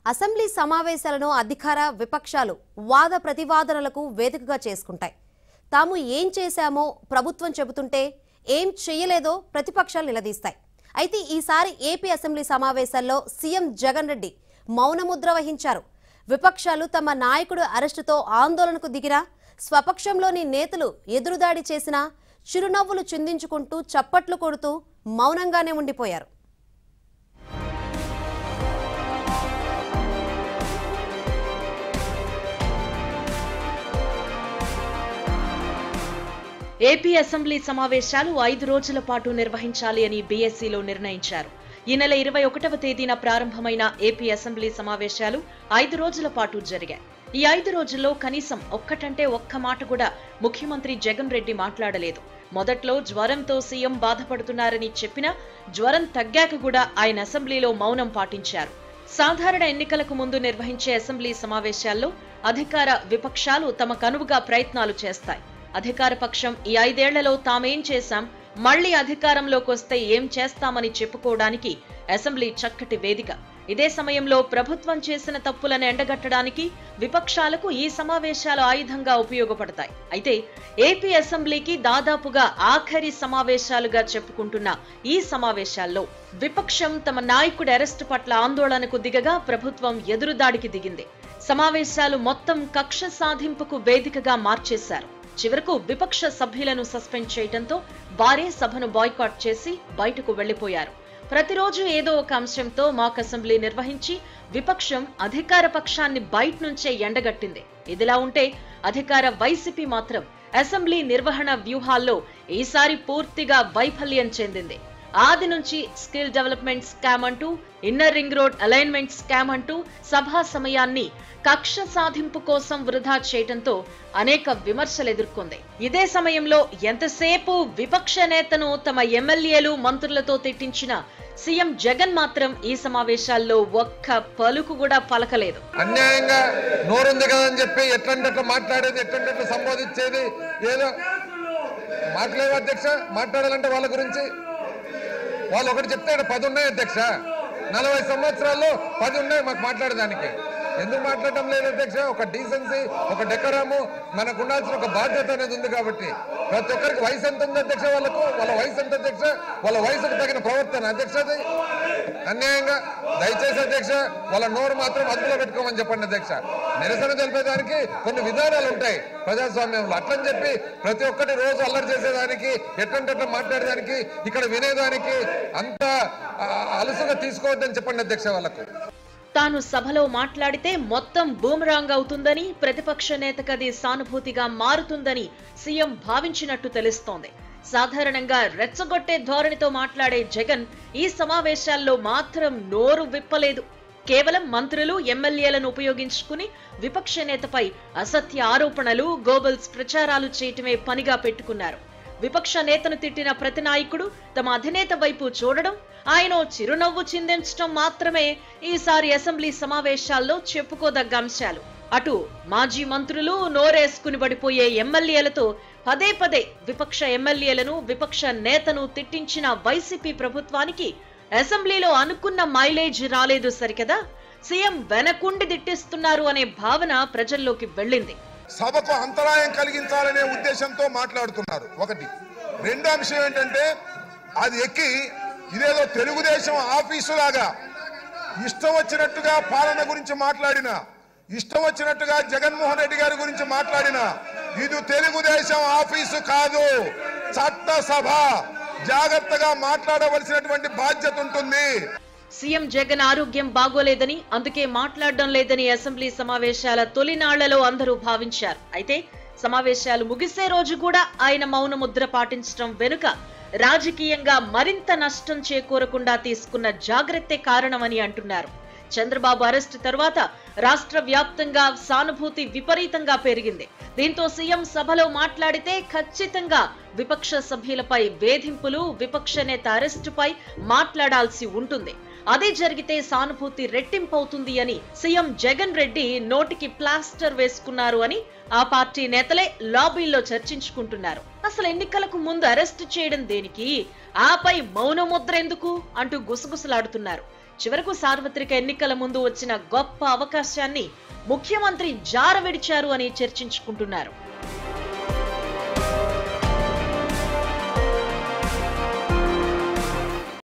assembly సమావేశాలను అధికార విపక్షాలు వాద ప్రతివాదనలకు వేదికగా చేసుకుంటాయి తాము ఏం చేశామో ప్రభుత్వం చెబుతుంటే ఏం చేయలేదో ప్రతిపక్షాలు నిలదీస్తాయి అయితే ఈసారి ఏపీ అసెంబ్లీ సమావేశాల్లో సీఎం జగన్ రెడ్డి మౌనముద్ర వహించారు విపక్షాలు తమ నాయకుడు అరెస్టుతో ఆందోళనకు దిగినా స్వపక్షంలోని నేతలు ఎదురుదాడి చేసినా చిరునవ్వులు చిందించుకుంటూ చప్పట్లు కొడుతూ మౌనంగానే ఉండిపోయారు ఏపీ అసెంబ్లీ సమావేశాలు ఐదు రోజుల పాటు నిర్వహించాలి అని బీఎస్సీలో నిర్ణయించారు ఈ నెల ఇరవై ఒకటవ తేదీన ప్రారంభమైన ఏపీ అసెంబ్లీ సమావేశాలు ఐదు రోజుల పాటు జరిగాయి ఈ ఐదు రోజుల్లో కనీసం ఒక్కటంటే ఒక్క మాట కూడా ముఖ్యమంత్రి జగన్ రెడ్డి మాట్లాడలేదు మొదట్లో జ్వరంతో సీఎం బాధపడుతున్నారని చెప్పినా జ్వరం తగ్గాక కూడా ఆయన అసెంబ్లీలో మౌనం పాటించారు సాధారణ ఎన్నికలకు ముందు నిర్వహించే అసెంబ్లీ సమావేశాల్లో అధికార విపక్షాలు తమ కనువుగా ప్రయత్నాలు చేస్తాయి అధికార పక్షం ఈ ఐదేళ్లలో తామేం చేశాం మళ్లీ అధికారంలోకి వస్తే ఏం చేస్తామని చెప్పుకోవడానికి అసెంబ్లీ చక్కటి వేదిక ఇదే సమయంలో ప్రభుత్వం చేసిన తప్పులను ఎండగట్టడానికి విపక్షాలకు ఈ సమావేశాలు ఆయుధంగా ఉపయోగపడతాయి అయితే ఏపీ అసెంబ్లీకి దాదాపుగా ఆఖరి సమావేశాలుగా చెప్పుకుంటున్న ఈ సమావేశాల్లో విపక్షం తమ నాయకుడి అరెస్టు పట్ల ఆందోళనకు దిగగా ప్రభుత్వం ఎదురుదాడికి దిగింది సమావేశాలు మొత్తం కక్ష సాధింపుకు వేదికగా మార్చేశారు చివరకు విపక్ష సభ్యులను సస్పెండ్ చేయడంతో వారే సభను బాయ్కాట్ చేసి బయటకు వెళ్లిపోయారు ప్రతిరోజు ఏదో ఒక అంశంతో మాక్ అసెంబ్లీ నిర్వహించి విపక్షం అధికార పక్షాన్ని బయట నుంచే ఎండగట్టింది ఇదిలా ఉంటే అధికార వైసీపీ మాత్రం అసెంబ్లీ నిర్వహణ వ్యూహాల్లో ఈసారి పూర్తిగా వైఫల్యం చెందింది ఆది నుంచి స్కిల్ డెవలప్మెంట్ స్కామ్ అంటూ inner ring road alignment scam అంటూ సభా సమయాన్ని కక్ష సాధింపు కోసం వృధా చేయడంతో అనేక విమర్శలు ఎదుర్కొంది ఇదే సమయంలో ఎంతసేపు విపక్ష నేతను తమ ఎమ్మెల్యేలు మంత్రులతో తిట్టించిన సీఎం జగన్ మాత్రం ఈ సమావేశాల్లో ఒక్క పలుకు కూడా పలకలేదు అన్యాయంగా నోరుంది కదా అని చెప్పి ఎట్లంటే అట్లా మాట్లాడేది ఎట్లంటే అట్లా సంబోధించేది ఏదో మాట్లాడే అధ్యక్ష మాట్లాడాలంటే వాళ్ళ గురించి వాళ్ళు ఒకటి చెప్తే ఇక్కడ పది ఉన్నాయి అధ్యక్ష నలభై సంవత్సరాల్లో పది ఉన్నాయి మాకు మాట్లాడడానికి ఎందుకు మాట్లాడటం లేదు అధ్యక్ష ఒక డీసెన్సీ ఒక డెకరము మనకు ఉండాల్సిన ఒక బాధ్యత అనేది ఉంది కాబట్టి ప్రతి ఒక్కరికి వయసు ఎంత ఉంది అధ్యక్ష వాళ్ళకు వాళ్ళ వయసు ఎంత అధ్యక్ష వాళ్ళ వయసుకు తగిన ప్రవర్తన అధ్యక్ష అది అన్యాయంగా దయచేసి అధ్యక్ష వాళ్ళ నోరు మాత్రం అదుపులో పెట్టుకోమని చెప్పండి అధ్యక్ష నిరసన తెలిపేదానికి కొన్ని విధానాలు ఉంటాయి ప్రజాస్వామ్యంలో అట్లని చెప్పి ప్రతి ఒక్కటి రోజు అల్లరి చేసేదానికి ఎట్లంటే అట్లా మాట్లాడేదానికి ఇక్కడ వినేదానికి అంత ఆ, అలుసుగా తీసుకోవద్దని చెప్పండి అధ్యక్ష వాళ్ళకు తాను సభలో మాట్లాడితే మొత్తం బూమరాంగ్ అవుతుందని ప్రతిపక్ష నేతకది సానుభూతిగా మారుతుందని సీఎం భావించినట్టు తెలుస్తోంది సాధారణంగా రెచ్చగొట్టే ధోరణితో మాట్లాడే జగన్ ఈ సమావేశాల్లో మాత్రం నోరు విప్పలేదు కేవలం మంత్రులు ఎమ్మెల్యేలను ఉపయోగించుకుని విపక్ష నేతపై అసత్య ఆరోపణలు గోబల్స్ ప్రచారాలు చేయటమే పనిగా పెట్టుకున్నారు విపక్ష నేతను తిట్టిన ప్రతి నాయకుడు తమ అధినేత వైపు చూడడం ఆయన ఓ చిరునవ్వు చిందించడం మాత్రమే ఈసారి అసెంబ్లీ సమావేశాల్లో చెప్పుకోదగ్గ అంశాలు అటు మాజీ మంత్రులు నోరేసుకుని పడిపోయే ఎమ్మెల్యేలతో పదే పదే విపక్ష ఎమ్మెల్యేలను విపక్ష నేతను తిట్టించిన వైసీపీ ప్రభుత్వానికి అసెంబ్లీలో అనుకున్న మైలేజ్ రాలేదు సరికదా సీఎం వెనకుండి దిట్టిస్తున్నారు అనే భావన ప్రజల్లోకి వెళ్ళింది సభకు అంతరాయం కలిగించాలనే ఉద్దేశంతో మాట్లాడుతున్నారు ఒకటి రెండో అంశం ఏంటంటే అది ఎక్కి ఇదేదో తెలుగుదేశం ఆఫీసు లాగా ఇష్టం వచ్చినట్టుగా పాలన గురించి మాట్లాడిన ఇష్టం వచ్చినట్టుగా జగన్మోహన్ రెడ్డి గారి గురించి మాట్లాడిన ఇది తెలుగుదేశం ఆఫీసు కాదు చట్టసభ జాగ్రత్తగా మాట్లాడవలసినటువంటి బాధ్యత ఉంటుంది సీఎం జగన్ ఆరోగ్యం బాగోలేదని అందుకే మాట్లాడడం లేదని అసెంబ్లీ సమావేశాల తొలినాళ్లలో అందరూ భావించారు అయితే సమావేశాలు ముగిసే రోజు కూడా ఆయన మౌన ముద్ర పాటించడం వెనుక రాజకీయంగా మరింత నష్టం చేకూరకుండా తీసుకున్న జాగ్రత్తే కారణమని అంటున్నారు చంద్రబాబు అరెస్టు తర్వాత రాష్ట్ర వ్యాప్తంగా సానుభూతి విపరీతంగా పెరిగింది దీంతో సీఎం సభలో మాట్లాడితే ఖచ్చితంగా విపక్ష సభ్యులపై వేధింపులు విపక్ష నేత అరెస్టుపై మాట్లాడాల్సి ఉంటుంది అదే జరిగితే సానుభూతి రెట్టింపవుతుంది అని సీఎం జగన్ రెడ్డి నోటికి ప్లాస్టర్ వేసుకున్నారు అని ఆ పార్టీ నేతలే లాబీల్లో చర్చించుకుంటున్నారు అసలు ఎన్నికలకు ముందు అరెస్టు చేయడం దేనికి ఆపై మౌనముద్ర ఎందుకు అంటూ గుసగుసలాడుతున్నారు చివరకు సార్వత్రిక ఎన్నికల ముందు వచ్చిన గొప్ప అవకాశాన్ని ముఖ్యమంత్రి జారవిడిచారు అని చర్చించుకుంటున్నారు